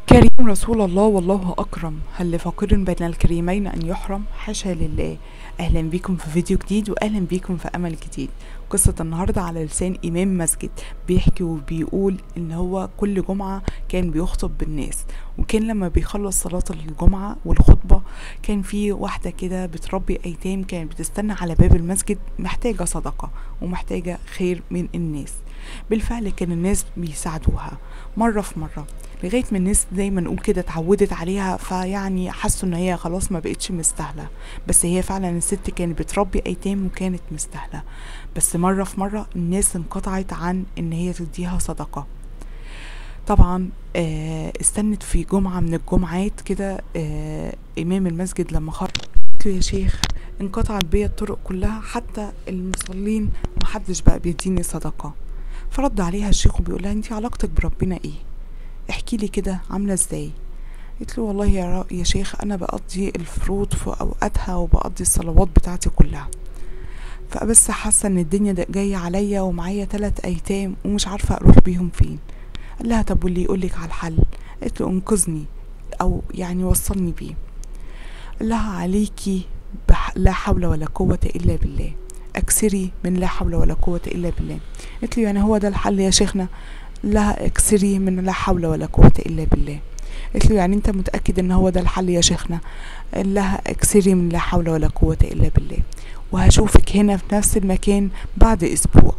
كريم رسول الله والله أكرم هل لفقير بين الكريمين أن يحرم حاشا لله أهلا بيكم في فيديو جديد وأهلا بيكم في أمل جديد قصة النهاردة على لسان إمام مسجد بيحكي وبيقول إن هو كل جمعة كان بيخطب بالناس وكان لما بيخلص صلاة الجمعة والخطبة كان في واحدة كده بتربي أيتام كانت بتستنى على باب المسجد محتاجة صدقة ومحتاجة خير من الناس بالفعل كان الناس بيساعدوها مرة في مرة لغاية ما الناس زي ما نقول كده اتعودت عليها فيعني حسوا ان هي خلاص ما بقتش مستاهلة بس هي فعلا الست كانت بتربي ايتام وكانت مستاهلة بس مرة في مرة الناس انقطعت عن ان هي تديها صدقة طبعا آه استنت في جمعة من الجمعات كده آه امام المسجد لما خرج قلت له يا شيخ انقطعت بيا الطرق كلها حتى المصلين محدش بقى بيديني صدقة فرد عليها الشيخ وبيقول لها انت علاقتك بربنا ايه احكي لي كده عامله ازاي قلت له والله يا, را- يا شيخ انا بقضي الفروض في اوقاتها وبقضي الصلوات بتاعتي كلها فبس حاسه ان الدنيا ده جايه عليا ومعايا تلات ايتام ومش عارفه اروح بيهم فين قال لها طب واللي يقولك على الحل قلت له انقذني او يعني وصلني بيه قال لها عليكي بح لا حول ولا قوه الا بالله اكسري من لا حول ولا قوه الا بالله قلت له يعني هو ده الحل يا شيخنا لها اكسري من لا حول ولا قوة إلا بالله قلت له يعني انت متأكد ان هو ده الحل يا شيخنا قال لها اكسري من لا حول ولا قوة إلا بالله وهشوفك هنا في نفس المكان بعد أسبوع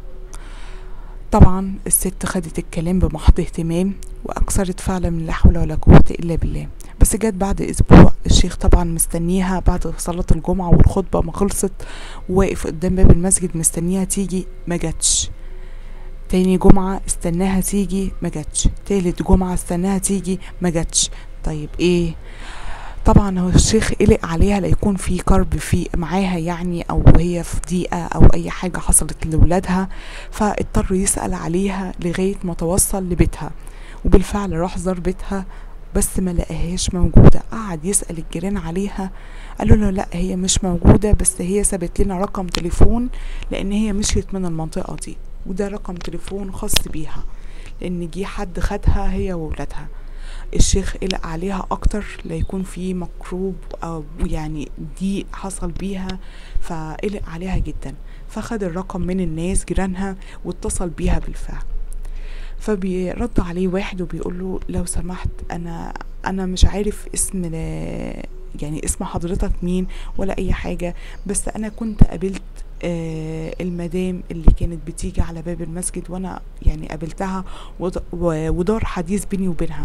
طبعا الست خدت الكلام بمحض اهتمام وأكثرت فعلا من لا حول ولا قوة إلا بالله بس جت بعد أسبوع الشيخ طبعا مستنيها بعد صلاة الجمعة والخطبة ما خلصت واقف قدام باب المسجد مستنيها تيجي ما جاتش تاني جمعة استناها تيجي ما جاتش تالت جمعة استناها تيجي ما جاتش طيب ايه طبعا هو الشيخ قلق عليها ليكون في كرب في معاها يعني او هي في ضيقة او اي حاجة حصلت لولادها فاضطر يسأل عليها لغاية ما توصل لبيتها وبالفعل راح زار بيتها بس ما لقاهاش موجودة قعد يسأل الجيران عليها قالوا له لا هي مش موجودة بس هي سابت لنا رقم تليفون لان هي مشيت من المنطقة دي وده رقم تليفون خاص بيها لان جه حد خدها هي وولادها الشيخ قلق عليها اكتر ليكون في مكروب او يعني دي حصل بيها فقلق عليها جدا فخد الرقم من الناس جيرانها واتصل بيها بالفعل فبيرد عليه واحد وبيقول له لو سمحت انا انا مش عارف اسم لا- يعني اسم حضرتك مين ولا اي حاجه بس انا كنت قابلت آه، المدام اللي كانت بتيجي على باب المسجد وانا يعني قابلتها وض- و- ودار حديث بيني وبينها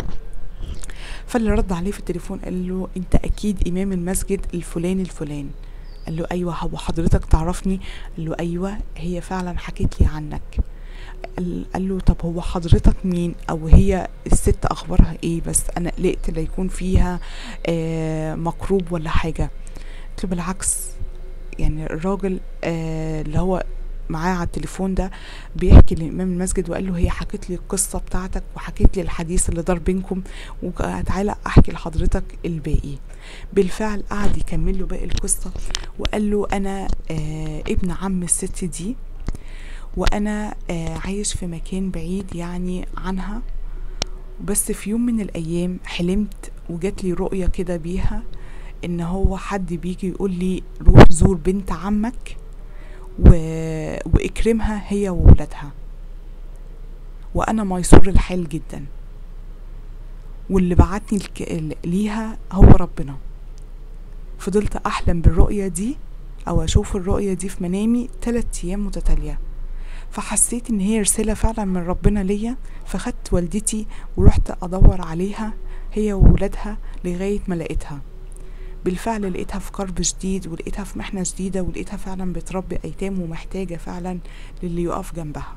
فاللي رد عليه في التليفون قال له انت اكيد امام المسجد الفلاني الفلان قال له ايوه هو حضرتك تعرفني قال له ايوه هي فعلا حكت لي عنك قال قال له طب هو حضرتك مين او هي الست اخبارها ايه بس انا قلقت لا يكون فيها آه مكروب ولا حاجه قلت له بالعكس يعني الراجل آه اللي هو معاه على التليفون ده بيحكي لإمام المسجد وقال له هي حكت لي القصة بتاعتك وحكت لي الحديث اللي دار بينكم وتعالى أحكي لحضرتك الباقي بالفعل قعد يكمل له باقي القصة وقال له أنا آه ابن عم الست دي وأنا آه عايش في مكان بعيد يعني عنها بس في يوم من الأيام حلمت وجات لي رؤية كده بيها ان هو حد بيجي يقول لي روح زور بنت عمك و... واكرمها هي وولادها وانا ميسور الحال جدا واللي بعتني الك... ال- ليها هو ربنا فضلت احلم بالرؤية دي او اشوف الرؤية دي في منامي تلات ايام متتالية فحسيت ان هي رسالة فعلا من ربنا ليا فخدت والدتي ورحت ادور عليها هي وولادها لغاية ما لقيتها بالفعل لقيتها في كرب شديد ولقيتها في محنة شديدة ولقيتها فعلا بتربي أيتام ومحتاجة فعلا للي يقف جنبها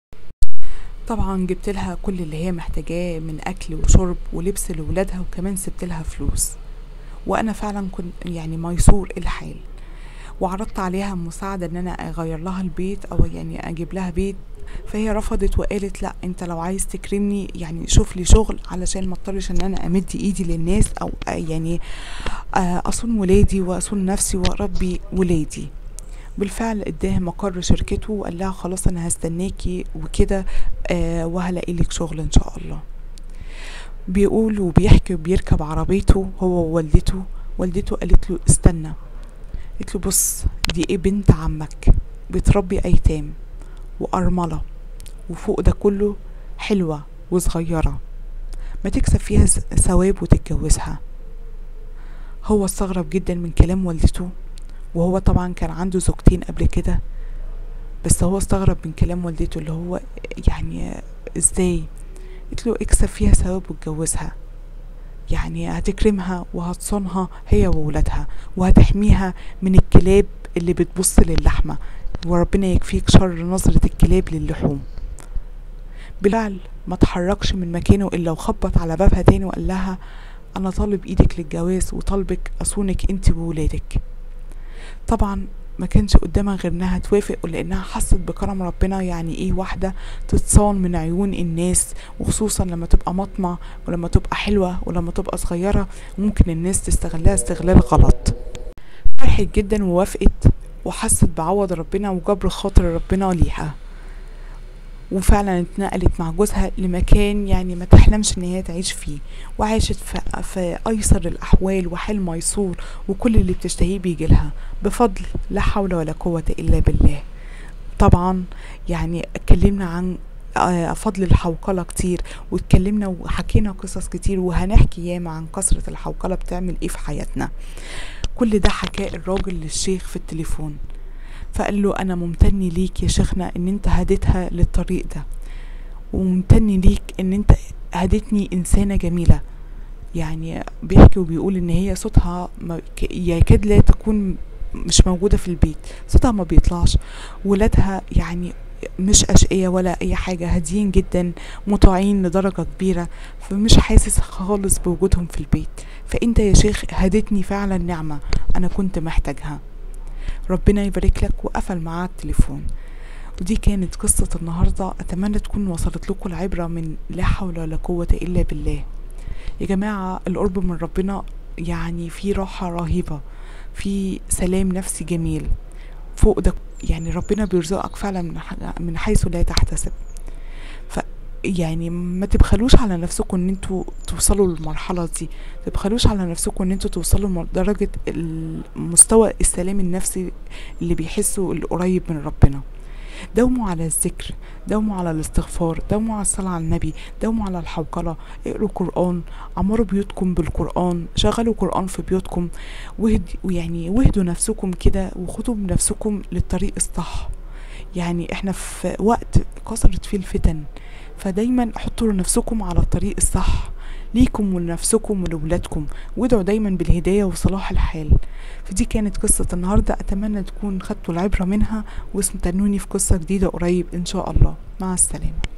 طبعا جبت لها كل اللي هي محتاجاه من أكل وشرب ولبس لولادها وكمان سبت لها فلوس وأنا فعلا كنت يعني ميسور الحال وعرضت عليها مساعدة ان انا اغير لها البيت او يعني اجيب لها بيت فهي رفضت وقالت لا انت لو عايز تكرمني يعني شوف لي شغل علشان ما اضطرش ان انا امد ايدي للناس او يعني آه، اصون ولادي واصون نفسي واربي ولادي بالفعل اداها مقر شركته وقال لها خلاص انا هستناكي وكده آه وهلاقي لك شغل ان شاء الله بيقول وبيحكي وبيركب عربيته هو ووالدته والدته قالت له استنى قالت له بص دي ايه بنت عمك بتربي ايتام وارمله وفوق ده كله حلوه وصغيره ما تكسب فيها ثواب وتتجوزها هو استغرب جدا من كلام والدته وهو طبعا كان عنده زوجتين قبل كده بس هو استغرب من كلام والدته اللي هو يعني ازاي قلت له اكسب فيها ثواب واتجوزها يعني هتكرمها وهتصونها هي وولادها وهتحميها من الكلاب اللي بتبص للحمة وربنا يكفيك شر نظرة الكلاب للحوم بلال ما تحركش من مكانه الا وخبط على بابها تاني وقال لها انا طالب ايدك للجواز وطالبك اصونك انت وولادك طبعا ما كانش قدامها غير انها توافق لانها حست بكرم ربنا يعني ايه واحده تتصان من عيون الناس وخصوصا لما تبقى مطمع ولما تبقى حلوه ولما تبقى صغيره ممكن الناس تستغلها استغلال غلط فرحت جدا ووافقت وحست بعوض ربنا وجبر خاطر ربنا ليها وفعلا اتنقلت مع جوزها لمكان يعني ما تحلمش ان هي تعيش فيه وعاشت في, في ايسر الاحوال وحال ميسور وكل اللي بتشتهيه بيجي لها بفضل لا حول ولا قوة الا بالله طبعا يعني اتكلمنا عن فضل الحوقلة كتير واتكلمنا وحكينا قصص كتير وهنحكي ياما عن كثرة الحوقلة بتعمل ايه في حياتنا كل ده حكاه الراجل للشيخ في التليفون فقال له انا ممتن ليك يا شيخنا ان انت هديتها للطريق ده وممتن ليك ان انت هديتني انسانة جميلة يعني بيحكي وبيقول ان هي صوتها يكاد لا تكون مش موجودة في البيت صوتها ما بيطلعش ولادها يعني مش أشقية ولا أي حاجة هاديين جدا مطاعين لدرجة كبيرة فمش حاسس خالص بوجودهم في البيت فأنت يا شيخ هدتني فعلا نعمة أنا كنت محتاجها ربنا يبارك لك وقفل معاه التليفون ودي كانت قصة النهاردة أتمنى تكون وصلت لكم العبرة من لا حول ولا قوة إلا بالله يا جماعة القرب من ربنا يعني في راحة رهيبة في سلام نفسي جميل فوق ده يعني ربنا بيرزقك فعلا من, من حيث لا تحتسب ف يعني ما تبخلوش على نفسكم ان انتوا توصلوا للمرحلة دي تبخلوش على نفسكم ان انتوا توصلوا لدرجة مستوى السلام النفسي اللي بيحسوا القريب من ربنا داوموا على الذكر داوموا على الاستغفار داوموا على الصلاة على النبي داوموا على الحوقلة اقروا قرآن عمروا بيوتكم بالقرآن شغلوا قرآن في بيوتكم وهد ويعني وهدوا نفسكم كده وخدوا بنفسكم للطريق الصح يعني احنا في وقت كثرت فيه الفتن فدايما حطوا نفسكم على الطريق الصح ليكم ولنفسكم ولولادكم وادعوا دايما بالهداية وصلاح الحال فدي كانت قصة النهاردة أتمنى تكون خدتوا العبرة منها واستنوني في قصة جديدة قريب إن شاء الله مع السلامة